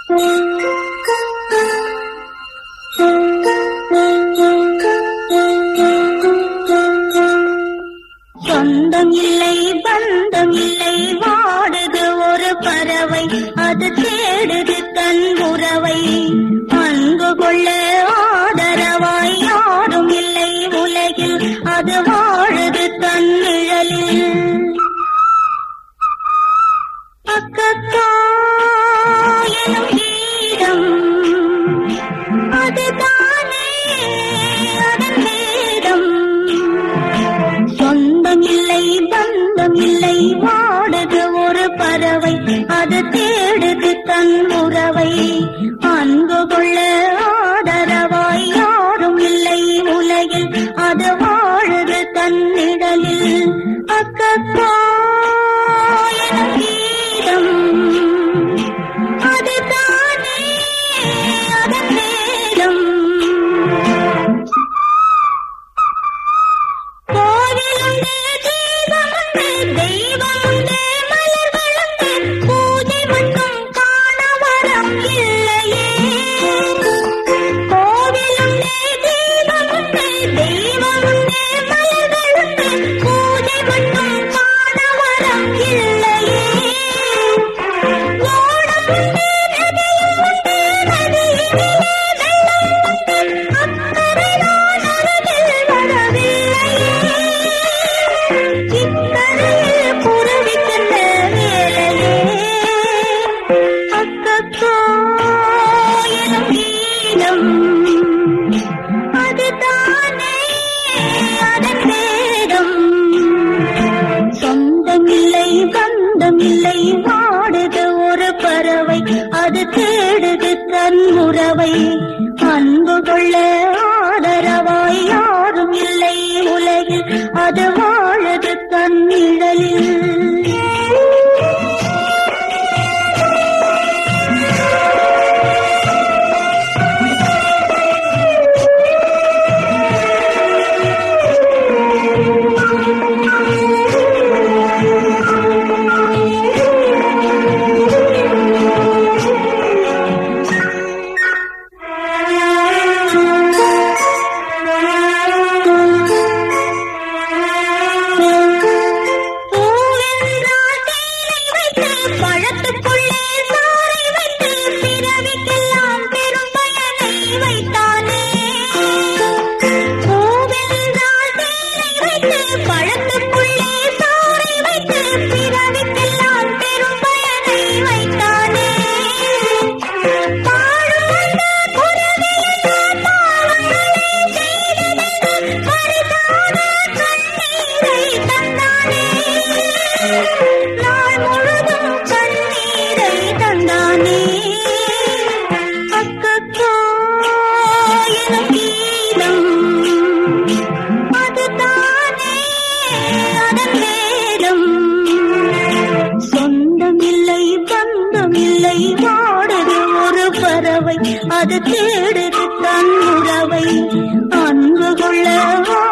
சொந்தம் இல்லை பந்தம் இல்லை வாடுது ஒரு பறவை அது தேடுது தன் உறவை அன்பு கொள்ள ஆதரவாய் யாரும் இல்லை உலகில் அது வாழுது தன் நிழலில் அக்கக்கா எனும் கீதம் அதுதானே அதன் வேதம் சொந்தம் இல்லை பந்தம் இல்லை வாடுது ஒரு பறவை அது தேடுது தன் உறவை அன்பு கொள்ள ஆதரவாய் யாரும் இல்லை உலகில் அது வாழுது தன் நிழலில் அக்கக்கா எனும் கீதம் அதுதானே அதன் வேதம் கோவிலுண்டு தீபமுண்டு தெய்வமுண்டு மலர்களுண்டு பூஜை மட்டும் காண வரம் இல்லையே கோவிலுண்டு தீபமுண்டு தெய்வமுண்டு மலர்களுண்டு பூஜை மட்டும் காண வரம் இல்லையே ஓடமுண்டு நதியுண்டு நதியினிலே வெள்ளமுண்டு அக்கறை நான் அருகில் வரவில்லையே இக்கரையில் குருவிக்கென்ன வேலையே அக்கக்கோ எனும் கீதம் அதுதானே அதன் வேதம் சொந்தம் இல்லை பந்தம் இல்லை வாடுது ஒரு பறவை அது தேடுது தன் உறவை அன்பு கொள்ள ஆதரவாய் யாரும் இல்லை உலகில் அது வாழுது தன் நிழலில் பூவென்றால் தேனை வைத்து பழத்துக்குள்ளே சாறை வைத்து பிறவிக்கெல்லாம் பெரும் பயனை வைத்தானே பூவென்றால் தேனை வைத்து பழத்துக்குள்ளே சாறை வைத்து பிறவிக்கெல்லாம் பெரும் பயனை வைத்தானே பாடும் அந்த குருவியது பாவங்களை செய்ததென்று பரிதான கண்ணீரை தந்தானே நாள் முழுதும் கண்ணீரை தந்தானே அக்கக்கோ எனும் கீதம் அதுதானே அதன் வேதம் சொந்தம் இல்லை பந்தம் இல்லை வாடுது ஒரு பறவை அது தேடுது தன் உறவை அன்பு கொள்ள